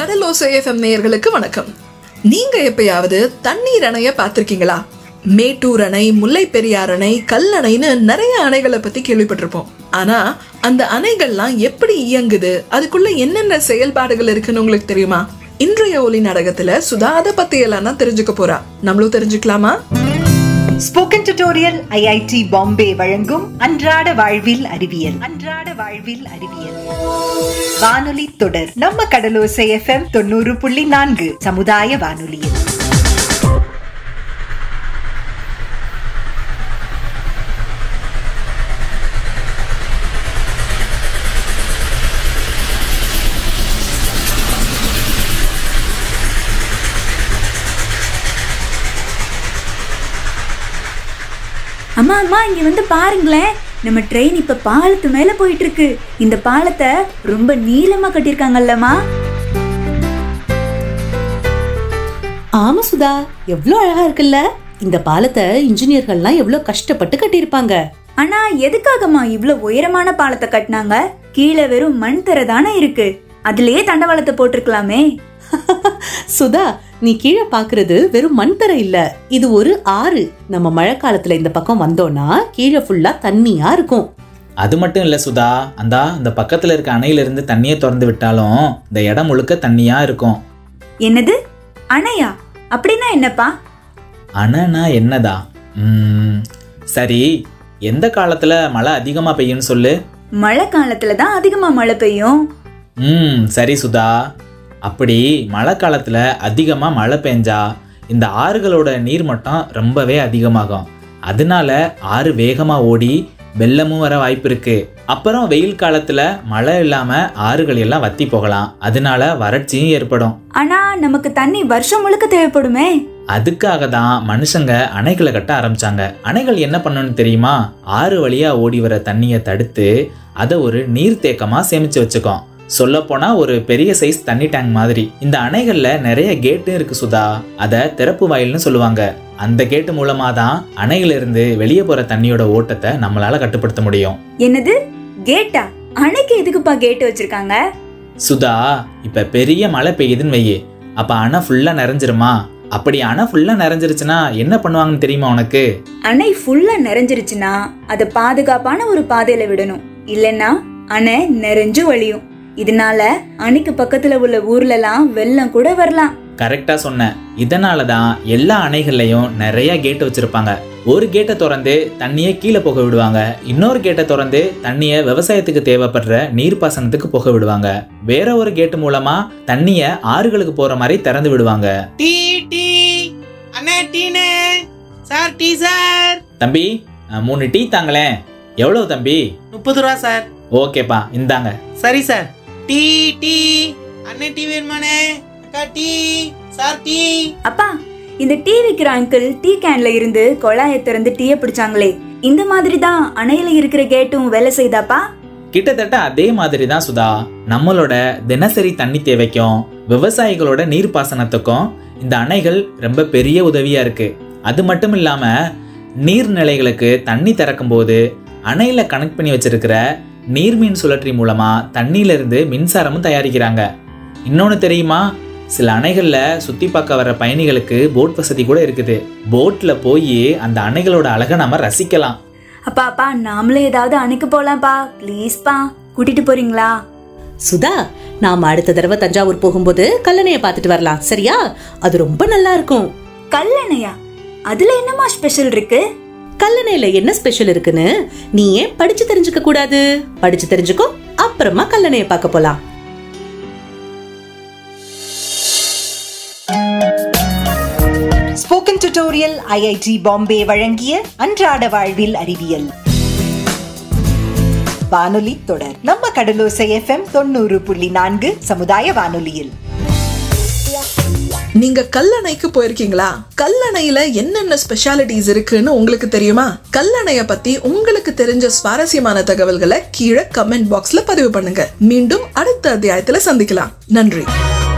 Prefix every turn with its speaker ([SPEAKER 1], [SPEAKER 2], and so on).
[SPEAKER 1] கடலோசை FM நேயர்களுக்கு வணக்கம் நீங்க எப்பயாவது தண்ணீர் அணைய பார்த்திருக்கீங்களா மேட்டூர் அணை முல்லை பெரியார் அணை கல்லணைன்னு நிறைய அணைகளை பத்தி கேள்விப்பட்டிருப்போம் ஆனா அந்த அணைகள்லாம் எப்படி இயங்குது அதுக்குள்ள என்னென்ன செயல்பாடுகள் இருக்குன்னு உங்களுக்கு தெரியுமா இன்றைய ஒலி நாடகத்துல சுதா அதை பத்தி எல்லாம் தான் தெரிஞ்சுக்க போறா நம்மளும் தெரிஞ்சுக்கலாமா
[SPEAKER 2] ஸ்போக்கன் டியூட்டோரியல் ஐஐடி பாம்பே வழங்கும் அன்றாட வாழ்வில் அறிவியல் அன்றாட வாழ்வில் அறிவியல் வானொலி தொடர் நம்ம கடலோசை எஃப்எம் தொண்ணூறு புள்ளி நான்கு சமுதாய வானொலியில்
[SPEAKER 3] அம்மா அம்மா இங்க வந்து பாருங்களேன் நம்ம ட்ரெயின் இப்ப பாலத்து மேல போயிட்டு இருக்கு இந்த பாலத்தை ரொம்ப நீளமா கட்டியிருக்காங்கல்லம்மா
[SPEAKER 4] ஆமா சுதா எவ்வளோ அழகா இருக்குல்ல இந்த பாலத்தை இன்ஜினியர்கள்லாம் எவ்வளோ கஷ்டப்பட்டு கட்டியிருப்பாங்க
[SPEAKER 3] ஆனா எதுக்காகம்மா இவ்ளோ உயரமான பாலத்தை கட்டினாங்க கீழே வெறும் மண் தரை தானே இருக்கு அதுலயே தண்டவாளத்தை போட்டிருக்கலாமே
[SPEAKER 4] சுதா நீ கீழே பாக்குறது வெறும் மண் தரை இல்ல இது ஒரு ஆறு நம்ம மழை காலத்துல இந்த பக்கம் வந்தோம்னா கீழே ஃபுல்லா தண்ணியா இருக்கும்
[SPEAKER 5] அது மட்டும் இல்லை சுதா அந்தா இந்த பக்கத்தில் இருக்க அணையிலிருந்து தண்ணியை திறந்து விட்டாலும் இந்த இடம் முழுக்க தண்ணியாக இருக்கும்
[SPEAKER 3] என்னது அணையா அப்படின்னா என்னப்பா
[SPEAKER 5] அணைனா என்னதா ம், சரி எந்த காலத்தில் மழை அதிகமாக பெய்யும்னு சொல்லு
[SPEAKER 3] மழை காலத்துல தான் அதிகமா மழை பெய்யும்
[SPEAKER 5] ம் சரி சுதா அப்படி மழை காலத்தில் அதிகமாக மழை பெஞ்சா இந்த ஆறுகளோட நீர்மட்டம் ரொம்பவே அதிகமாகும் அதனால ஆறு வேகமாக ஓடி வெள்ளமும் வர வாய்ப்பு இருக்கு அப்புறம் வெயில் காலத்தில் மழை இல்லாமல் ஆறுகள் எல்லாம் வத்தி போகலாம் அதனால வறட்சியும் ஏற்படும்
[SPEAKER 3] ஆனா நமக்கு தண்ணி வருஷம் முழுக்க தேவைப்படுமே
[SPEAKER 5] அதுக்காக தான் மனுஷங்க அணைகளை கட்ட ஆரம்பிச்சாங்க அணைகள் என்ன பண்ணணும்னு தெரியுமா ஆறு வழியா ஓடி வர தண்ணியை தடுத்து அதை ஒரு நீர்த்தேக்கமா சேமிச்சு வச்சுக்கோம் சொல்லப்போனா ஒரு பெரிய சைஸ் தண்ணி டேங்க் மாதிரி இந்த அணைகள்ல நிறைய கேட்டும் இருக்கு சுதா அதை திறப்பு வாயில்னு சொல்லுவாங்க அந்த கேட்டு மூலமா தான் அணையில இருந்து வெளியே போற தண்ணியோட ஓட்டத்தை நம்மளால கட்டுப்படுத்த முடியும்
[SPEAKER 3] என்னது கேட்டா அணைக்கு எதுக்குப்பா கேட் வச்சிருக்காங்க
[SPEAKER 5] சுதா இப்ப பெரிய மழை பெய்யுதுன்னு வையே அப்ப அணை ஃபுல்லா நிறைஞ்சிருமா அப்படி அணை ஃபுல்லா நிறைஞ்சிருச்சுன்னா என்ன பண்ணுவாங்கன்னு தெரியுமா உனக்கு
[SPEAKER 3] அணை ஃபுல்லா நிறைஞ்சிருச்சுன்னா அதை பாதுகாப்பான ஒரு பாதையில விடணும் இல்லைன்னா அணை நிறைஞ்சு வழியும் இதனால அணைக்கு பக்கத்துல உள்ள ஊர்ல எல்லாம் வெள்ளம் கூட வரலாம்
[SPEAKER 5] கரெக்டா சொன்னேன் இதனால தான் எல்லா அணைகள்லையும் நிறைய கேட் வச்சிருப்பாங்க ஒரு கேட்டை திறந்து தண்ணியை கீழே போக விடுவாங்க இன்னொரு கேட்டை திறந்து தண்ணியை விவசாயத்துக்கு தேவைப்படுற நீர்ப்பாசனத்துக்கு போக விடுவாங்க வேற ஒரு கேட் மூலமா தண்ணியை ஆறுகளுக்கு போற மாதிரி திறந்து விடுவாங்க
[SPEAKER 6] டீ டீ அண்ணே டீனே சார் டீ சார்
[SPEAKER 5] தம்பி அஹ், மூணு டீ தாங்களேன் எவ்வளவு தம்பி
[SPEAKER 6] முப்பது ரூபா சார்
[SPEAKER 5] ஓகேப்பா இந்தாங்க
[SPEAKER 6] சரி சார் டீ டீ அண்ணே டீ வேணுமானே அக்கா டீ சார் டீ
[SPEAKER 3] அப்பா இந்த டீ விக்கிற அங்கிள் டீ கேன்ல இருந்து குழாயை திறந்து டீயை பிடிச்சாங்களே இந்த மாதிரி தான் அணையில இருக்கிற கேட்டும் வேலை செய்தாப்பா
[SPEAKER 5] கிட்டத்தட்ட அதே மாதிரி தான் சுதா நம்மளோட தினசரி தண்ணி தேவைக்கும் விவசாயிகளோட நீர்ப்பாசனத்துக்கும் இந்த அணைகள் ரொம்ப பெரிய உதவியா இருக்கு அது மட்டும் இல்லாம நீர்நிலைகளுக்கு தண்ணி திறக்கும் போது அணையில கனெக்ட் பண்ணி வச்சிருக்கிற நீர்மின் சுழற்சி மூலமா தண்ணியில இருந்து மின்சாரமும் தயாரிக்கிறாங்க இன்னொன்னு தெரியுமா சில அணைகள்ல சுத்தி பார்க்க வர பயணிகளுக்கு போட் வசதி கூட இருக்குது போட்ல போய் அந்த அணைகளோட அழகை நாம ரசிக்கலாம்
[SPEAKER 3] அப்பா அப்பா நாமளும் ஏதாவது அணைக்கு போலாம்ப்பா ப்ளீஸ்ப்பா கூட்டிட்டு போறீங்களா
[SPEAKER 4] சுதா நாம அடுத்த தடவை தஞ்சாவூர் போகும்போது கல்லணையை பார்த்துட்டு வரலாம் சரியா அது ரொம்ப நல்லா இருக்கும்
[SPEAKER 3] கல்லணையா அதுல என்னமா ஸ்பெஷல் இருக்கு
[SPEAKER 4] கல்லணையில என்ன ஸ்பெஷல் இருக்குன்னு நீ ஏன் படிச்சு தெரிஞ்சுக்க கூடாது படிச்சு தெரிஞ்சுக்கோ அப்புறமா கல்லணையை பார்க்க போலாம்
[SPEAKER 2] ஸ்போக்கன் டியூட்டோரியல் ஐஐடி பாம்பே வழங்கிய அன்றாட வாழ்வில் அறிவியல் வானொலி தொடர் நம்ம கடலோசை எஃப்எம் தொண்ணூறு புள்ளி நான்கு சமுதாய வானொலியில்
[SPEAKER 1] நீங்க கல்லணைக்கு போயிருக்கீங்களா கல்லணையில என்னென்ன ஸ்பெஷாலிட்டிஸ் இருக்குன்னு உங்களுக்கு தெரியுமா கல்லணைய பத்தி உங்களுக்கு தெரிஞ்ச சுவாரஸ்யமான தகவல்களை கீழே கமெண்ட் பாக்ஸ்ல பதிவு பண்ணுங்க மீண்டும் அடுத்த அத்தியாயத்துல சந்திக்கலாம் நன்றி